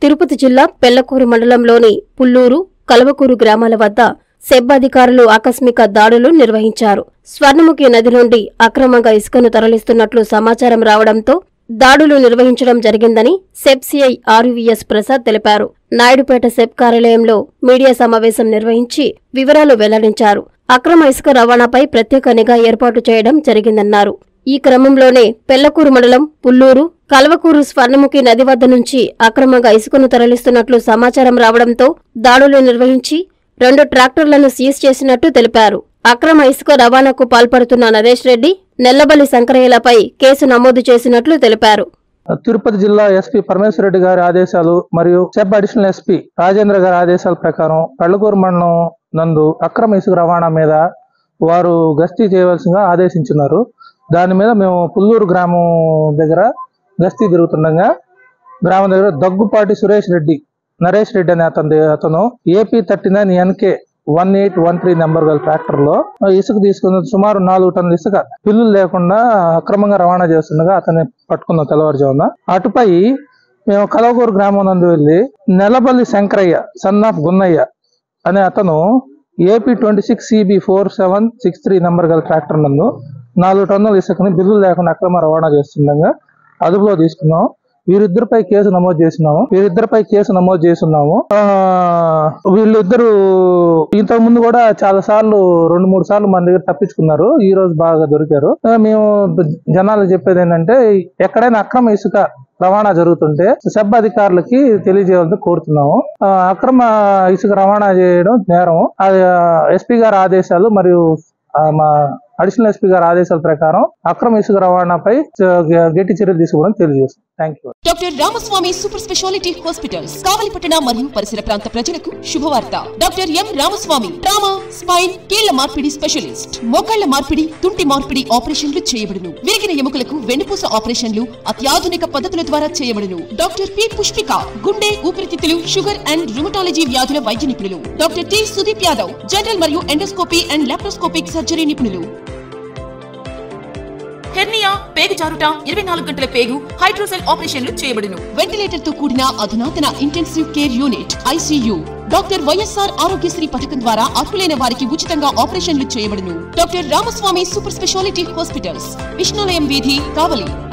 తిరుపతి జిల్లా పెళ్లకూరు మండలంలోని పుల్లూరు కలవకూరు గ్రామాల వద్ద సెబ్ అధికారులు ఆకస్మిక దాడులు నిర్వహించారు స్వర్ణముఖి నది నుండి అక్రమంగా ఇసుకను తరలిస్తున్నట్లు సమాచారం రావడంతో దాడులు నిర్వహించడం జరిగిందని సెబ్ సిఐ ఆర్వీఎస్ ప్రసాద్ తెలిపారు నాయుడుపేట సెబ్ కార్యాలయంలో మీడియా సమావేశం నిర్వహించి వివరాలు వెల్లడించారు అక్రమ ఇసుక రవాణాపై ప్రత్యేక నిఘా ఏర్పాటు చేయడం జరిగిందన్నారు ఈ క్రమంలోనే పెళ్లకూరు మండలం పుల్లూరు కల్వకూరు స్వర్ణముఖి నది వద్ద నుంచి అక్రమంగా ఇసుకను తరలిస్తున్నట్లు సమాచారం రావడంతో దాడులు నిర్వహించి రెండు ట్రాక్టర్లను సీజ్ చేసినట్టు తెలిపారు అక్రమ ఇసుక రవాణాకు పాల్పడుతున్న నరేష్ రెడ్డి నెల్లబల్లి శంకరయ్యలపై కేసు నమోదు చేసినట్లు తెలిపారు తిరుపతి జిల్లా ఎస్పీ పరమేశ్వర రెడ్డి గారి ఆదేశాలు మరియు సెబ్ అడిషనల్ ఎస్పీ రాజేంద్ర గారి ఆదేశాల ప్రకారం కళ్ళకూరు మండలం నందు అక్రమ ఇసుక రవాణా మీద వారు గస్తీ చేయవలసిందిగా ఆదేశించున్నారు దాని మీద మేము పుల్లూరు గ్రామం దగ్గర గస్తీ తిరుగుతుండగా గ్రామం దగ్గర దగ్గుపాటి సురేష్ రెడ్డి నరేష్ రెడ్డి అనే అతని అతను AP thirty nine NK one eight one three number గల ట్రాక్టర్ లో ఇసుక తీసుకున్న సుమారు నాలుగు టన్నుల ఇసుక బిల్లులు లేకుండా అక్రమంగా రవాణా చేస్తుండగా అతన్ని పట్టుకున్నాం తెల్లవారుజామున అటుపై మేము కలవకూరు గ్రామం నందు వెళ్ళి నెలబల్లి శంకరయ్య సన్ ఆఫ్ గున్నయ్య అనే అతను AP twenty six CB four seven six three number గల ట్రాక్టర్ నందు నాలుగు టన్నుల ఇసుకని బిల్లులు లేకుండా అక్రమ రవాణా చేస్తుండగా అదుపులో తీసుకున్నాం వీరిద్దరిపై కేసు నమోదు చేసినాము వీరిద్దరిపై కేసు నమోదు చేస్తున్నాము ఆ, వీళ్ళిద్దరు ఇంతకు ముందు కూడా చాలా సార్లు రెండు మూడు సార్లు మన దగ్గర తప్పించుకున్నారు ఈ రోజు బాగా దొరికారు ఆ, మేము జనాలు చెప్పేది ఏంటంటే ఎక్కడైనా అక్రమ ఇసుక రవాణా జరుగుతుంటే సబ్ అధికారులకి తెలియజేయాలని కోరుతున్నాము ఆ, అక్రమ ఇసుక రవాణా చేయడం నేరం అది ఎస్పీ గారి ఆదేశాలు మరియు ఆ, మా అడిషనల్ ఎస్పీ గారి ఆదేశాల ప్రకారం అక్రమ ఇసుక రవాణాపై చ- గట్టి చర్యలు తీసుకోవడం తెలియజేస్తాం thank you doctor Ramaswamy super speciality hospitals కావలిపట్టణ మరియు పరిసర ప్రాంత ప్రజలకు శుభవార్త doctor M Ramaswamy trauma spine కీళ్ల మార్పిడి స్పెషలిస్ట్ మోకాళ్ల మార్పిడి తుంటి మార్పిడి ఆపరేషన్లు చేయబడును విరిగిన ఎముకలకు వెన్నుపూస ఆపరేషన్లు అత్యాధునిక పద్ధతుల ద్వారా చేయబడును డాక్టర్ పి పుష్పిక గుండె ఊపిరితిత్తులు షుగర్ అండ్ రుమటాలజీ వ్యాధుల వైద్య నిపుణులు doctor T Sudeep Yadav general మరియు ఎండోస్కోపీ అండ్ లాప్రోస్కోపిక్ సర్జరీ నిపుణులు హెర్నియా పేగు జారుట ఇరవై నాలుగు గంటల పేగు హైడ్రోసెల్ ఆపరేషన్లు చేయబడును వెంటిలేటర్ తో కూడిన అధునాతన intensive care unit ICU doctor YSR Aarogyasri పథకం ద్వారా అర్హులైన వారికి ఉచితంగా ఆపరేషన్లు చేయబడును doctor Ramaswamy super speciality hospitals Vishnulayam వీధి కావలి